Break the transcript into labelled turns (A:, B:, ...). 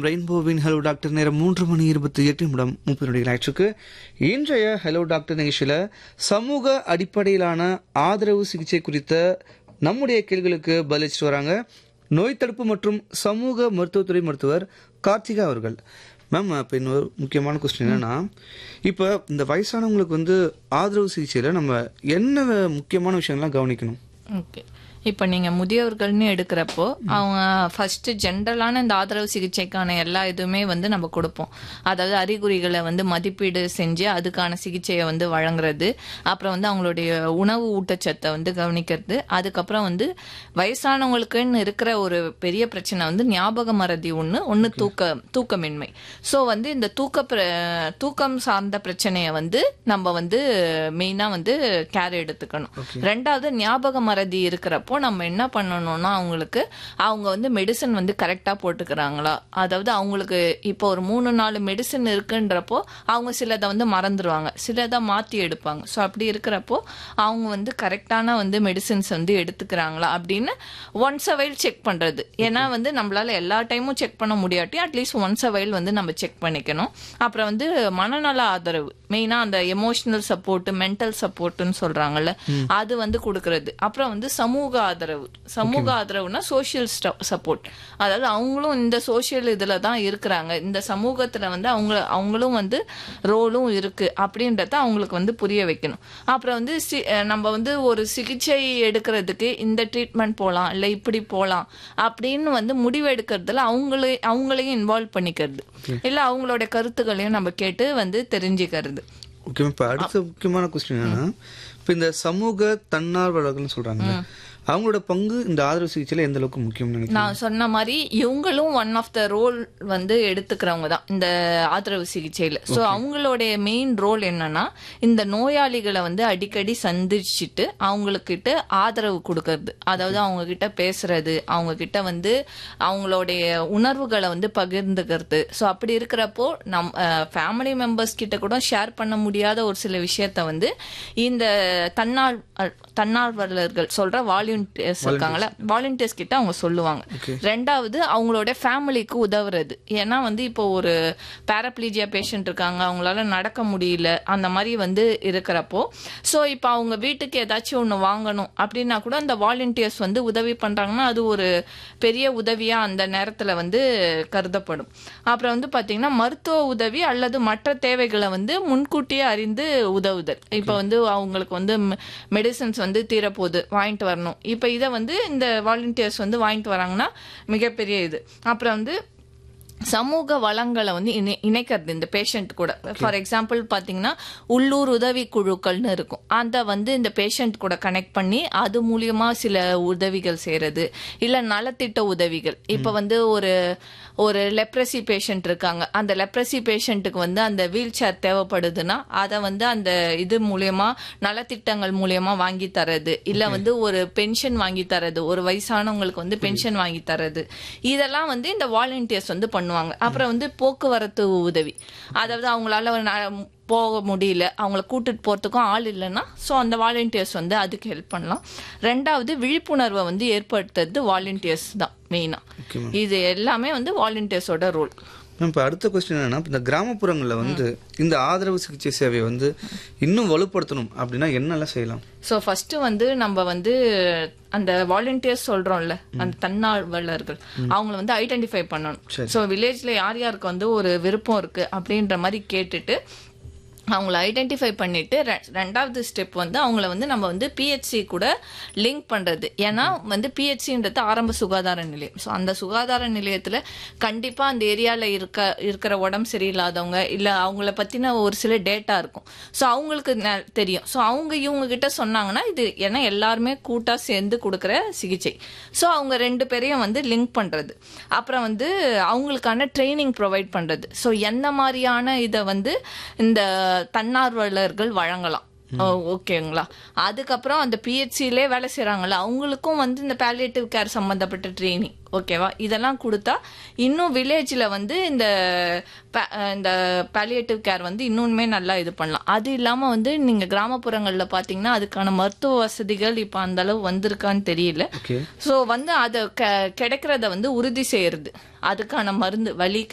A: FM ரெயின்போவின் hello doctor நேரம் மூன்று மணி இருபத்தி எட்டு நிமிடம் முப்பது நொடிகள் ஆயிற்றுக்கு இன்றைய ஹலோ டாக்டர் நிகழ்ச்சியில் சமூக அடிப்படையிலான ஆதரவு சிகிச்சை குறித்த நம்முடைய கேள்விகளுக்கு பதிலளிச்சுட்டு வராங்க நோய் தடுப்பு மற்றும் சமூக மருத்துவத்துறை மருத்துவர் கார்த்திகா அவர்கள் மேம் இப்போ இன்னொரு முக்கியமான கொஸ்டின் என்னன்னா இப்போ இந்த வயசானவங்களுக்கு வந்து ஆதரவு சிகிச்சையில் நம்ம என்ன முக்கியமான விஷயங்கள்லாம் கவனிக்கணும்
B: ஓகே இப்போ நீங்கள் முதியவர்கள்னு எடுக்கிறப்போ அவங்க ஃபர்ஸ்ட் ஜென்ரலான இந்த ஆதரவு சிகிச்சைக்கான எல்லா இதுவுமே வந்து நம்ம கொடுப்போம் அதாவது அறிகுறிகளை வந்து மதிப்பீடு செஞ்சு அதுக்கான சிகிச்சையை வந்து வழங்குறது அப்புறம் வந்து அவங்களுடைய உணவு ஊட்டச்சத்தை வந்து கவனிக்கிறது அதுக்கப்புறம் வந்து வயசானவங்களுக்குன்னு இருக்கிற ஒரு பெரிய பிரச்சனை வந்து ஞாபக மறதி ஒன்று ஒன்று தூக்க தூக்கமின்மை ஸோ வந்து இந்த தூக்க பிர- தூக்கம் சார்ந்த பிரச்சனையை வந்து நம்ம வந்து மெயினாக வந்து கேர் எடுத்துக்கணும் ரெண்டாவது ஞாபக மறதி இருக்கிறப்போ நம்ம என்ன பண்ணணும்னா அவங்களுக்கு அவங்க வந்து மெடிசன் வந்து கரெக்டாக போட்டுக்கிறாங்களா அதாவது அவங்களுக்கு இப்போ ஒரு மூணு நாலு மெடிசன் இருக்குன்றப்போ அவங்க சிலதை வந்து மறந்துடுவாங்க சிலதை மாற்றி எடுப்பாங்க ஸோ அப்படி இருக்கிறப்போ அவங்க வந்து கரெக்டான வந்து மெடிசின்ஸ் வந்து எடுத்துக்கிறாங்களா அப்படின்னு ஒன்ஸ் அவைல் செக் பண்ணுறது ஏன்னா வந்து நம்மளால எல்லா டைமும் செக் பண்ண முடியாட்டி அட்லீஸ்ட் ஒன்ஸ் அவைல் வந்து நம்ம செக் பண்ணிக்கணும் அப்புறம் வந்து மனநல ஆதரவு மெயினாக அந்த எமோஷனல் சப்போர்ட் மென்டல் சப்போர்ட்னு சொல்றாங்கல்ல அது வந்து கொடுக்கறது அப்புறம் வந்து சமூக ஆதரவு சமூக ஆதரவுனா சோஷியல் சப்போர்ட் அதாவது அவங்களும் இந்த சோஷியல் இதில் தான் இருக்கிறாங்க இந்த சமூகத்தில் வந்து அவங்க அவங்களும் வந்து ரோலும் இருக்கு அப்படின்றத அவங்களுக்கு வந்து புரிய வைக்கணும் அப்புறம் வந்து சி- அஹ் நம்ம வந்து ஒரு சிகிச்சை எடுக்கிறதுக்கு இந்த ட்ரீட்மெண்ட் போகலாம் இல்லை இப்படி போகலாம் அப்படின்னு வந்து முடிவு எடுக்கிறதுல அவங்களே அவங்களையும் இன்வால்வ் பண்ணிக்கிறது இல்லை அவங்களோட கருத்துக்களையும் நம்ம கேட்டு வந்து தெரிஞ்சுக்கிறது
A: ஓகே இப்போ அடுத்த முக்கியமான கொஸ்டின் என்னன்னா இப்போ இந்த சமூக தன்னார்வலர்கள்னு சொல்றாங்க அவங்களோட பங்கு இந்த ஆதரவு சிகிச்சையில எந்த அளவுக்கு முக்கியம்னு நினைக்கிறீங்க
B: நான் சொன்ன மாதிரி இவங்களும் ஒன் ஆஃப் த ரோல் வந்து எடுத்துக்கிறவங்க தான் இந்த ஆதரவு சிகிச்சையில் ஸோ அவங்களுடைய மெயின் ரோல் என்னன்னா இந்த நோயாளிகளை வந்து அடிக்கடி சந்திச்சுட்டு அவங்களுக்கிட்ட ஆதரவு கொடுக்கறது அதாவது அவங்க கிட்ட பேசுறது அவங்க கிட்ட வந்து அவங்களுடைய உணர்வுகளை வந்து பகிர்ந்துக்கிறது ஸோ அப்படி இருக்கிறப்போ நம் ஃபேமிலி மெம்பர்ஸ் கிட்ட கூட ஷேர் பண்ண முடியாத ஒரு சில விஷயத்த வந்து இந்த தன்னார் தன்னார்வலர்கள் சொல்ற வாலண்டியர்ஸ் இருக்காங்கல்ல வாலண்டியர்ஸ் கிட்ட அவங்க சொல்லுவாங்க ரெண்டாவது அவங்களோட ஃபேமிலிக்கு உதவுறது ஏன்னா வந்து இப்போ ஒரு பேரப்ளீஜியா பேஷண்ட் இருக்காங்க அவங்களால நடக்க முடியல அந்த மாதிரி வந்து இருக்கிறப்போ ஸோ இப்போ அவங்க வீட்டுக்கு ஏதாச்சும் ஒன்று வாங்கணும் அப்படின்னா கூட அந்த வாலண்டியர்ஸ் வந்து உதவி பண்றாங்கன்னா அது ஒரு பெரிய உதவியா அந்த நேரத்தில் வந்து கருதப்படும் அப்புறம் வந்து பார்த்தீங்கன்னா மருத்துவ உதவி அல்லது மற்ற தேவைகளை வந்து முன்கூட்டியே அறிந்து உதவுதல் இப்போ வந்து அவங்களுக்கு வந்து மெடிசன்ஸ் வந்து தீரப்போகுது வாங்கிட்டு வரணும் இப்போ இதை வந்து இந்த வாலண்டியர்ஸ் வந்து வாங்கிட்டு வராங்கன்னா மிகப்பெரிய இது அப்புறம் வந்து சமூக வளங்களை வந்து இணை இணைக்கிறது இந்த பேஷண்ட் கூட ஃபார் எக்ஸாம்பிள் பார்த்தீங்கன்னா உள்ளூர் உதவி குழுக்கள்னு இருக்கும் அதை வந்து இந்த பேஷண்ட் கூட கனெக்ட் பண்ணி அது மூலியமா சில உதவிகள் செய்யறது இல்லை நலத்திட்ட உதவிகள் இப்போ வந்து ஒரு ஒரு லெப்ரசி பேஷண்ட் இருக்காங்க அந்த லெப்ரசி பேஷண்ட்டுக்கு வந்து அந்த வீல் சேர் தேவைப்படுதுன்னா அதை வந்து அந்த இது மூலியமா நலத்திட்டங்கள் மூலியமா வாங்கி தரது இல்லை வந்து ஒரு பென்ஷன் வாங்கி தரது ஒரு வயசானவங்களுக்கு வந்து பென்ஷன் வாங்கி தரது இதெல்லாம் வந்து இந்த வாலண்டியர்ஸ் வந்து பண்ணுவாங்க அப்புறம் வந்து போக்குவரத்து உதவி அதாவது அவங்களால ஒரு ந- போக முடியல அவங்கள கூட்டிட்டு போறதுக்கும் ஆள் இல்லைன்னா ஸோ அந்த வாலண்டியர்ஸ் வந்து அதுக்கு ஹெல்ப் பண்ணலாம் ரெண்டாவது விழிப்புணர்வை வந்து ஏற்படுத்துறது வாலண்டியர்ஸ் தான் மெயினா இது எல்லாமே வந்து வாலண்டியர்ஸோட ரோல்
A: மேம் இப்போ அடுத்த கொஸ்டின் என்னன்னா இப்ப இந்த கிராமப்புறங்களில் வந்து இந்த ஆதரவு சிகிச்சை சேவையை வந்து இன்னும் வலுப்படுத்தணும் அப்படின்னா என்னெல்லாம் செய்யலாம்
B: ஸோ ஃபர்ஸ்ட் வந்து நம்ம வந்து அந்த வாலண்டியர்ஸ் சொல்றோம்ல அந்த தன்னார்வலர்கள் அவங்கள வந்து ஐடென்டிஃபை பண்ணணும் ஸோ வில்லேஜ்ல யார் யாருக்கு வந்து ஒரு விருப்பம் இருக்கு அப்படின்ற மாதிரி கேட்டுட்டு அவங்கள ஐடென்டிஃபை பண்ணிட்டு ரெ- ரெண்டாவது ஸ்டெப் வந்து அவங்கள வந்து நம்ம வந்து பிஹெச்சி கூட லிங்க் பண்றது ஏன்னா வந்து பிஹெச்சின்றது ஆரம்ப சுகாதார நிலையம் ஸோ அந்த சுகாதார நிலையத்துல கண்டிப்பா அந்த ஏரியால இருக்க இருக்கிற உடம்பு சரியில்லாதவங்க இல்ல அவங்கள பத்தின ஒரு சில டேட்டா இருக்கும் ஸோ அவங்களுக்கு ந- தெரியும் ஸோ அவங்க இவங்க கிட்ட சொன்னாங்கன்னா இது ஏன்னா எல்லாருமே கூட்டா சேர்ந்து கொடுக்குற சிகிச்சை ஸோ அவங்க ரெண்டு பேரையும் வந்து லிங்க் பண்றது அப்புறம் வந்து அவங்களுக்கான ட்ரைனிங் ப்ரொவைட் பண்றது ஸோ எந்த மாதிரியான இதை வந்து இந்த தன்னார்வலர்கள் வழங்கலாம் ஓ, ஓகேங்களா அதுக்கப்புறம் அந்த பிஹெச்சிலே வேலை செய்கிறாங்கல்ல அவங்களுக்கும் வந்து இந்த பேலியேட்டிவ் கேர் சம்மந்தப்பட்ட ட்ரைனிங் ஓகேவா இதெல்லாம் கொடுத்தா இன்னும் வில்லேஜில் வந்து இந்த pa- இந்த பேலியேட்டிவ் கேர் வந்து இன்னுமே நல்லா இது பண்ணலாம் அது இல்லாமல் வந்து நீங்கள் கிராமப்புறங்களில் பார்த்தீங்கன்னா அதுக்கான மருத்துவ வசதிகள் இப்போ அந்த அளவு வந்திருக்கான்னு தெரியல
A: ஓகே
B: ஸோ வந்து அதை க கிடைக்கிறத வந்து உறுதி செய்யறது அதுக்கான மருந்து வலி